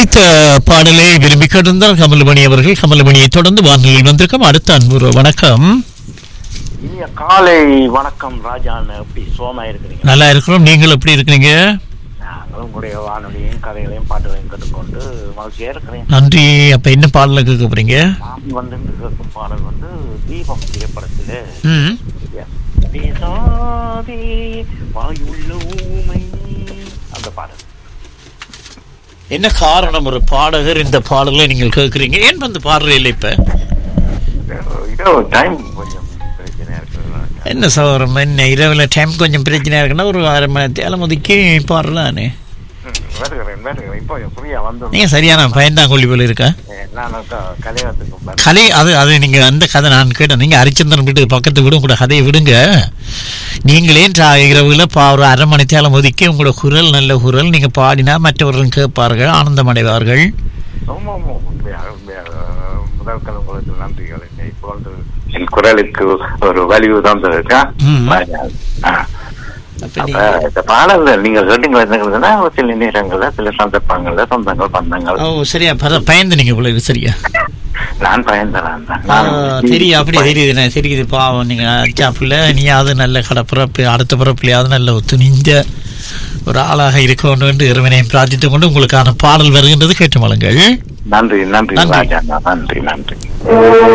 ஒலித்த பாடலை விரும்பி கேட்டிருந்தார் கமலமணி அவர்கள் கமலமணியை தொடர்ந்து வானொலியில் வந்திருக்கும் அடுத்த அன்பு வணக்கம் இனிய காலை வணக்கம் ராஜான் எப்படி சோமா இருக்கிறீங்க நல்லா இருக்கிறோம் நீங்கள் எப்படி இருக்கிறீங்க நாங்களும் உங்களுடைய வானொலியும் கதைகளையும் பாட்டுகளையும் கேட்டுக்கொண்டு மகிழ்ச்சியா இருக்கிறேன் நன்றி அப்ப என்ன பாடல கேட்க போறீங்க நான் வந்து இன்று கேட்கும் பாடல் வந்து தீபம் திரைப்படத்திலே ம் பேசாதே வாயுள்ள ஊமை அந்த பாடல் என்ன காரணம் ஒரு பாடகர் இந்த பாடலை நீங்கள் கேட்குறீங்க ஏன் வந்து பாடுற இல்லை இப்ப இதோ டைம் கொஞ்சம் பிரச்சனையா இருக்கு என்ன சௌரம் என்ன இரவுல டைம் கொஞ்சம் பிரச்சனையா இருக்குன்னா ஒரு அரை மணி நேரம் ஒதுக்கி பாடலான்னு ம், வருகிறேன் வருகிறேன் இப்போ ஃப்ரீயா வந்து நீங்க சரியான பயந்தாங்கொல்லி போல இருக்கா நான் கலையத்துக்கு வரேன். கதை அது அது நீங்க அந்த கதை நான் கேட்டேன் நீங்க ஹரிச்சந்திரன் வீட்டு பக்கத்து விடும் கூட கதையை விடுங்க நீங்களே டா- இரவுல பா ஒரு அரை மணி தேலம் ஒதுக்கி உங்களோட குரல் நல்ல குரல் நீங்க பாடினா மற்றவர்கள் கேட்பார்கள் ஆனந்தம் அடைவார்கள் ஆமா, ஆமா, உண்மையாக, உண்மையாக. முதல் கண் உங்களுக்கு நன்றிகள் இப்போ வந்து என் குரலுக்கு ஒரு வலிவு தான் இருக்கா ம். ஆ. அப்ப அப்ப நீங்க இந்த பாடல்ல நீங்க கேட்டீங்க வந்துங்கன்னா சில நேரங்கள்ல சில சந்தர்ப்பங்கள்ல சொந்தங்கள் பந்தங்கள் ஓ சரியா பர- பயந்து நீங்க போல இருக்கு சரியா நான் பயந்தலாம் தான் ஆ, தெரியும் அப்படி தெரியுது நான் தெரியுது பாவம் நீங்க அச்சா பிள்ளை நீயாவது நல்ல கடப்பிறப்பு அடுத்த பிறப்பிலையாவது நல்ல துணிஞ்ச ஒரு ஆளாக இருக்கணும் என்று இறைவனையும் பிரார்த்தித்துக் கொண்டு உங்களுக்கான பாடல் வருகின்றது கேட்டு மலங்கள் நன்றி நன்றி நன்றி. ராஜா நன்றி நன்றி